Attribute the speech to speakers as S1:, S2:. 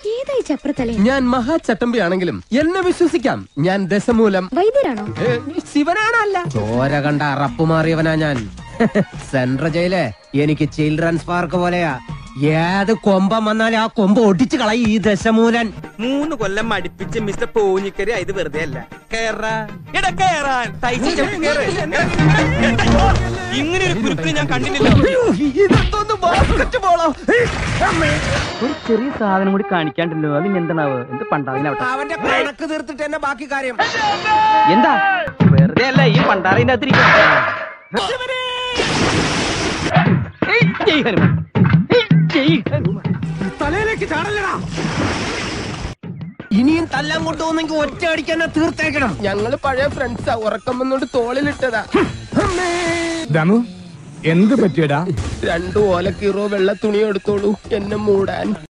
S1: ഏതായി ചപ്രത്തലേ
S2: ഞാൻ മഹാചട്ടമ്പി ആണെങ്കിലും എന്നെ വിശ്വസിക്കാം ഞാൻ ദശമൂലം
S1: വൈദ്യരാണോ
S2: ഏ, ശിവനാണല്ല ചോര കണ്ട അറപ്പ് മാറിയവനാ ഞാൻ സെൻട്രൽ ജയില് എനിക്ക് ചിൽഡ്രൻസ് പാർക്ക് പോലെയാ ഏത് കൊമ്പം വന്നാലും ആ കൊമ്പ് ഒടിച്ചു കളയും ഈ ദശമൂലൻ
S3: മൂന്ന് കൊല്ലം അടുപ്പിച്ച് മിസ്റ്റർ പോഞ്ഞിക്കരി ഇത് വെറുതെ അല്ല കേറാ എടാ കേറാൻ തയ്ച്ച് ചവിട്ടി കേറ്. ഇങ്ങനെ ഒരു കുരുക്കിന് ഞാൻ കണ്ടിട്ടില്ല
S2: ഇതെന്തോന്ന് ബാസ്കറ്റ് ബോളോ
S4: ഒരു ചെറിയ സാധനം കൂടി കാണിക്കാണ്ടല്ലോ അതിന് എന്താണാവ് എന്ത് പണ്ടാവിനാവട്ടെ
S2: അവന്റെ കണക്ക് തീർത്തിട്ട് എന്നെ ബാക്കി കാര്യം
S4: എന്താ വെറുതെ അല്ല ഈ പണ്ടാറിന്റെ അകത്തിരിക്കും ഏയ്, ജയ് ഹനുമാൻ ഏയ്, ജയ് ഹനുമാൻ
S2: തലയിലേക്ക് ചാടല്ലടാ ഇനിയും തല്ലാൻ കൊണ്ടുപോകുന്നെങ്കിൽ ഒറ്റ അടിക്കാൻ തീർത്തേക്കണം ഞങ്ങള് പഴയ ഫ്രണ്ട്സാ ഉറക്കം വന്നോണ്ട് തോളിലിട്ടതാ അമ്മേ.
S5: ദമു എന്ത് പറ്റിയടാ
S2: രണ്ടു ഓലക്കീറോ വെള്ള തുണി എടുത്തോളൂ എന്നെ മൂടാൻ